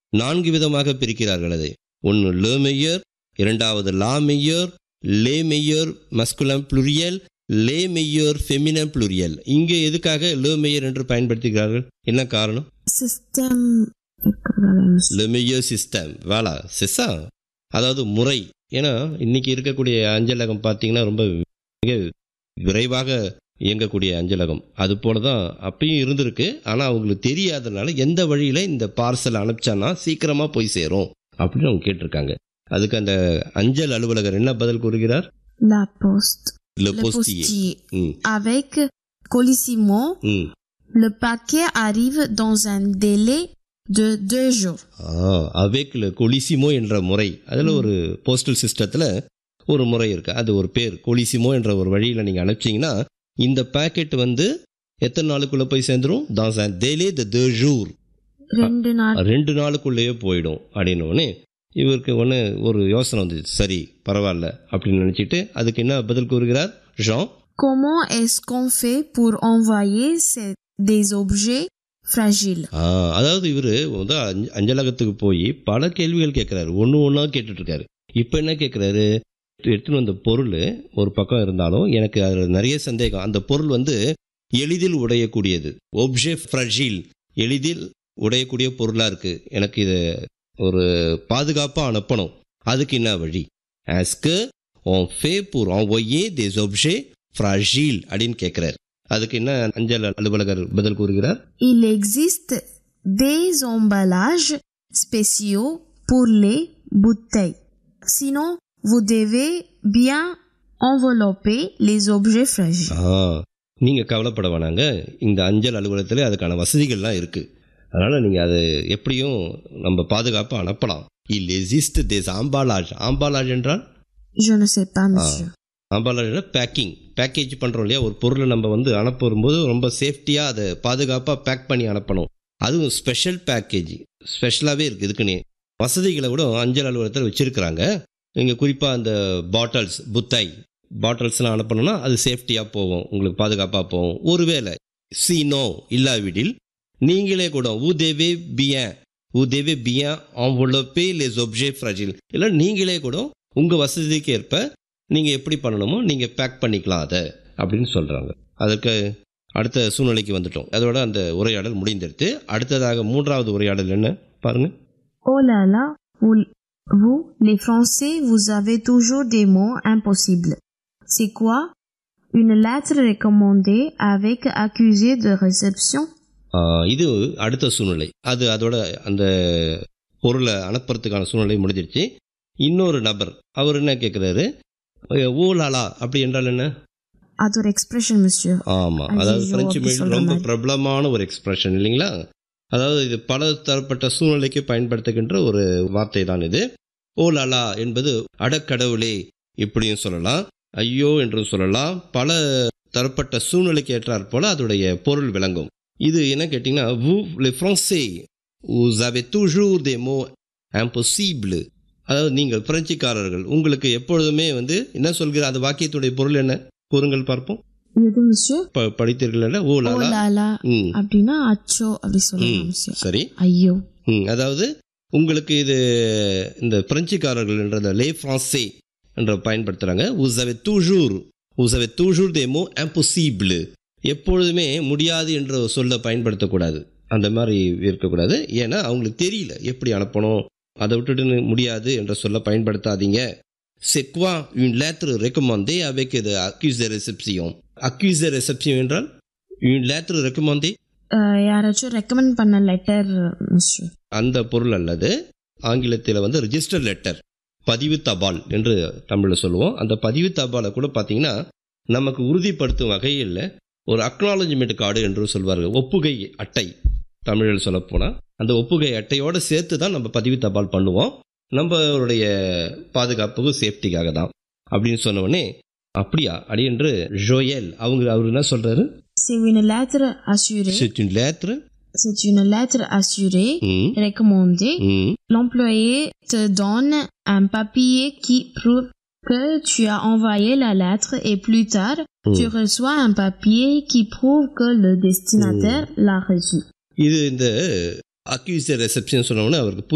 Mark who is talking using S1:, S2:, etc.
S1: நான்கு விதமாக பிரிக்கிறார்கள் அதை ஒன்று லே மெய்யர் இரண்டாவது லா மெய்யர் லே மெய்யர் மஸ்குலம் ப்ளூரியல் லே மெய்யர் ஃபெமினம் ப்ளூரியல் இங்கே எதுக்காக லே மெய்யர் என்று பயன்படுத்துகிறார்கள் என்ன காரணம்
S2: Système. இருக்கிறதா, monsieur?
S1: le meilleur système voilà c'est ça அதாவது முறை ஏன்னா இன்னைக்கு இருக்கக்கூடிய அஞ்சலகம் பார்த்தீங்கன்னா ரொம்ப மிக விரைவாக இயங்கக்கூடிய அஞ்சலகம் அது போல தான் அப்பயும் இருந்திருக்கு ஆனால் அவங்களுக்கு தெரியாதனால எந்த வழியில் இந்த பார்சல் அனுப்பிச்சானா சீக்கிரமாக போய் சேரும் அப்படின்னு அவங்க கேட்டிருக்காங்க அதுக்கு அந்த அஞ்சல் அலுவலகர் என்ன பதில் கூறுகிறார்
S2: La poste.
S1: Le
S2: Le
S1: postier.
S2: postier.
S1: ம்
S2: Avec Colissimo,
S1: ம்
S2: le paquet arrive dans un délai de deux jours.
S1: அவேக்கில் கொலிசிமோ என்ற முறை அதில் ஒரு போஸ்டல் சிஸ்டத்தில் ஒரு முறை இருக்கு அது ஒரு பேர் கொலிசிமோ என்ற ஒரு வழியில் நீங்கள் அனுப்பிச்சிங்கன்னா இந்த பாக்கெட் வந்து எத்தனை நாளுக்குள்ளே போய் சேர்ந்துரும் dans un délai de deux jours
S2: ரெண்டு நாள்
S1: ரெண்டு நாளுக்குள்ளேயே போயிடும் அப்படின்னோடனே இவருக்கு ஒன்று ஒரு யோசனை வந்துச்சு சரி பரவாயில்ல அப்படின்னு நினச்சிட்டு அதுக்கு என்ன பதில் கூறுகிறார் John
S2: Comment est-ce qu'on fait pour envoyer ces- des objets fragiles
S1: ஆ, அதாவது இவர் வந்து அஞ்ச- அஞ்சலகத்துக்கு போய் பல கேள்விகள் கேட்குறாரு ஒன்று ஒன்றா கேட்டுட்டு இருக்காரு இப்போ என்ன கேட்குறாரு எடுத்துன்னு வந்த பொருள் ஒரு பக்கம் இருந்தாலும் எனக்கு அதில் நிறைய சந்தேகம் அந்த பொருள் வந்து எளிதில் உடையக்கூடியது ஒப்ஜே ஃப்ரஜில் எளிதில் உடையக்கூடிய பொருளாக இருக்குது எனக்கு இது ஒரு பாதுகாப்பாக அனுப்பணும் அதுக்கு என்ன வழி ஆஸ்க்கு on fait pour envoyer des objets fragiles அப்படின்னு கேட்குறாரு அதுக்கு என்ன அஞ்சல் அலுவலகர் பதில் கூறுகிறார்
S2: Il existe des emballages spéciaux pour les bouteilles. Sinon, vous devez bien envelopper les objets fragiles.
S1: ஆ நீங்கள் கவலைப்பட வேணாங்க இந்த அஞ்சல் அலுவலகத்தில் அதுக்கான வசதிகள்லாம் இருக்குது அதனால் நீங்கள் அது எப்படியும் நம்ம பாதுகாப்பாக அனுப்பலாம் இல் எசிஸ்ட் தேஸ் ஆம்பாலாஜ் ஆம்பாலாஜ் என்றால்
S2: Je ne sais pas, monsieur.
S1: ஆம்பாலாஜ் பேக்கிங் பேக்கேஜ் பண்ணுறோம் இல்லையா ஒரு பொருளை நம்ம வந்து அனுப்ப வரும்போது ரொம்ப சேஃப்டியாக அதை பாதுகாப்பாக பேக் பண்ணி அனுப்பணும் அதுவும் ஸ்பெஷல் பேக்கேஜ் ஸ்பெஷலாகவே இருக்குது இதுக்குன்னு வசதிகளை கூட அஞ்சல் அலுவலகத்தில் வச்சுருக்கிறாங்க இங்கே குறிப்பாக அந்த பாட்டில்ஸ் புத்தாய் பாட்டில்ஸ்லாம் அனுப்பணும்னா அது சேஃப்டியாக போகும் உங்களுக்கு பாதுகாப்பாக போகும் ஒருவேளை சீனோ இல்லாவிடில் நீங்களே கூட ஊ தேவே பியன் ஊ தேவே பியன் envelopper les objets fragiles இல்லை நீங்களே கூட உங்கள் வசதிக்கு ஏற்ப நீங்கள் எப்படி பண்ணணுமோ நீங்கள் பேக் பண்ணிக்கலாம் அதை அப்படின்னு சொல்கிறாங்க அதுக்கு அடுத்த சூழ்நிலைக்கு வந்துட்டோம் அதோட அந்த உரையாடல் முடிந்துடுத்து அடுத்ததாக மூன்றாவது உரையாடல் என்ன பாருங்க
S2: Oh là là, vous, vous, les Français, vous avez toujours des mots impossibles. C'est quoi Une lettre recommandée avec accusé de réception
S1: ஆஹ், இது அடுத்த சூழ்நிலை அது அதோட அந்த பொருளை அனுப்புறதுக்கான சூழ்நிலை முடிஞ்சிருச்சு இன்னொரு நபர் அவர் என்ன கேட்குறாரு ஓலாலா அப்படி என்றால் என்ன
S2: அது ஒரு எக்ஸ்பிரஷன் மிஸ்டர்
S1: ஆமாம் அதாவது
S2: ஐயையோ,
S1: பிரெஞ்சு
S2: அப்படி
S1: மொழி
S2: சொல்ற
S1: ரொம்ப
S2: மாதிரி.
S1: பிரபலமான ஒரு எக்ஸ்பிரஷன் இல்லைங்களா அதாவது இது பல தரப்பட்ட சூழ்நிலைக்கு பயன்படுத்துகின்ற ஒரு வார்த்தை தான் இது ஓ லாலா என்பது அடக்கடவுளே இப்படியும் சொல்லலாம் ஐயோ என்றும் சொல்லலாம் பல தரப்பட்ட சூழ்நிலைக்கு ஏற்றாற் போல அதோடைய பொருள் விளங்கும் இது என்ன கேட்டிங்கன்னா vous les français vous avez toujours des mots impossibles அதாவது நீங்கள் பிரெஞ்சுக்காரர்கள் உங்களுக்கு எப்பொழுதுமே வந்து என்ன சொல்கிற அந்த வாக்கியத்துடைய பொருள் என்ன கூறுங்கள் பார்ப்போம்
S2: எது மிஸ்டர்
S1: ப- படித்தீர்கள் ஓ
S2: ஓ
S1: லாலா
S2: லாலா
S1: ம்
S2: அப்படின்னா அச்சோ அப்படி
S1: ம்
S2: சொல்லலாம் மிஸ்டர்
S1: சரி
S2: ஐயோ
S1: ம் அதாவது உங்களுக்கு இது இந்த பிரெஞ்சுக்காரர்கள் என்ற லே ஃப்ரான்சே என்ற பயன்படுத்துகிறாங்க உசவே தூஜூர் உசவே தூஜூர் தேமோ impossible எப்பொழுதுமே முடியாது என்ற சொல்ல பயன்படுத்தக்கூடாது அந்த மாதிரி இருக்கக்கூடாது ஏன்னா அவங்களுக்கு தெரியல எப்படி அனுப்பணும் அதை விட்டுட்டு முடியாது என்ற சொல்ல பயன்படுத்தாதீங்க C'est quoi une lettre recommandée avec de accuse de réception accuse de réception என்றால் une lettre recommandée
S2: அஹ், யாராச்சும் ரெக்கமெண்ட் பண்ண லெட்டர் மிஸ்டர்
S1: அந்த பொருள் அல்லது ஆங்கிலத்தில் வந்து ரிஜிஸ்டர் லெட்டர் பதிவு தபால் என்று தமிழில் சொல்லுவோம் அந்த பதிவு தபாலை கூட பார்த்தீங்கன்னா நமக்கு உறுதிப்படுத்தும் வகையில் ஒரு அக்னாலஜ்மெண்ட் கார்டு என்று சொல்வார்கள் ஒப்புகை அட்டை தமிழில் சொல்லப்போனால் அந்த ஒப்புகை அட்டையோடு சேர்த்து தான் நம்ம பதிவு தபால் பண்ணுவோம் நம்மளுடைய பாதுகாப்புக்கு சேஃப்டிக்காக தான் அப்படின்னு சொன்ன உடனே அப்படியா அப்படி என்று ஜோயல் அவங்க அவர் என்ன சொல்றாரு
S2: C'est une lettre assurée.
S1: C'est une lettre
S2: C'est une lettre assurée,
S1: ம்,
S2: recommandée.
S1: ம்,
S2: L'employé te donne un papier qui prouve que tu as envoyé la lettre et plus tard, tu
S1: ம்.
S2: reçois un papier qui prouve que le destinataire l'a reçu.
S1: இது இந்த accuse reception சொன்ன உடனே அவருக்கு